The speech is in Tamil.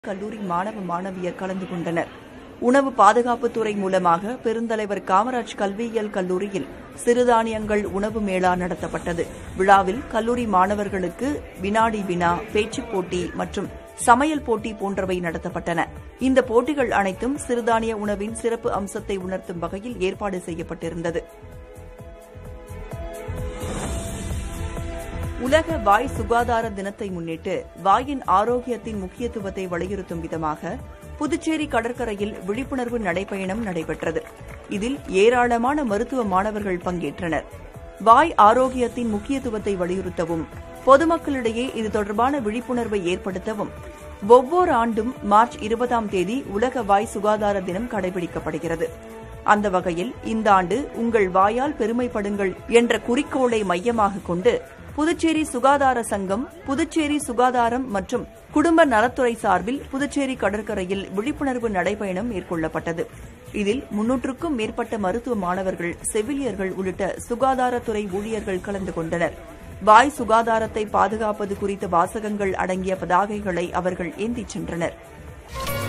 கல்லூரி மாணவ மாணவியர் கலந்து கொண்டனர் உணவு பாதுகாப்புத்துறை மூலமாக பெருந்தலைவர் காமராஜ் கல்வியியல் கல்லூரியில் சிறுதானியங்கள் உணவு மேளா நடத்தப்பட்டது விழாவில் கல்லூரி மாணவர்களுக்கு வினாடி வினா பேச்சுப் போட்டி மற்றும் சமையல் போட்டி போன்றவை நடத்தப்பட்டன இந்த போட்டிகள் அனைத்தும் சிறுதானிய உணவின் சிறப்பு அம்சத்தை உணர்த்தும் வகையில் ஏற்பாடு செய்யப்பட்டிருந்தது உலக வாய் சுகாதார தினத்தை முன்னிட்டு வாயின் ஆரோக்கியத்தின் முக்கியத்துவத்தை வலியுறுத்தும் விதமாக புதுச்சேரி கடற்கரையில் விழிப்புணர்வு நடைபயணம் நடைபெற்றது இதில் ஏராளமான மருத்துவ மாணவர்கள் பங்கேற்றனர் வாய் ஆரோக்கியத்தின் முக்கியத்துவத்தை வலியுறுத்தவும் பொதுமக்களிடையே இது தொடர்பான விழிப்புணர்வை ஏற்படுத்தவும் ஒவ்வொரு ஆண்டும் மார்ச் இருபதாம் தேதி உலக வாய் சுகாதார தினம் கடைபிடிக்கப்படுகிறது அந்த வகையில் இந்த ஆண்டு உங்கள் வாயால் பெருமைப்படுங்கள் என்ற குறிக்கோளை மையமாக கொண்டு புதுச்சேரி சுகாதார சங்கம் புதுச்சேரி சுகாதாரம் மற்றும் குடும்ப நலத்துறை சார்பில் புதுச்சேரி கடற்கரையில் விழிப்புணர்வு நடைபயணம் மேற்கொள்ளப்பட்டது இதில் முன்னூற்றுக்கும் மேற்பட்ட மருத்துவ மாணவர்கள் செவிலியர்கள் உள்ளிட்ட சுகாதாரத்துறை ஊழியர்கள் கலந்து கொண்டனர் வாய் சுகாதாரத்தை பாதுகாப்பது குறித்த வாசகங்கள் அடங்கிய பதாகைகளை அவர்கள் ஏந்திச் சென்றனர்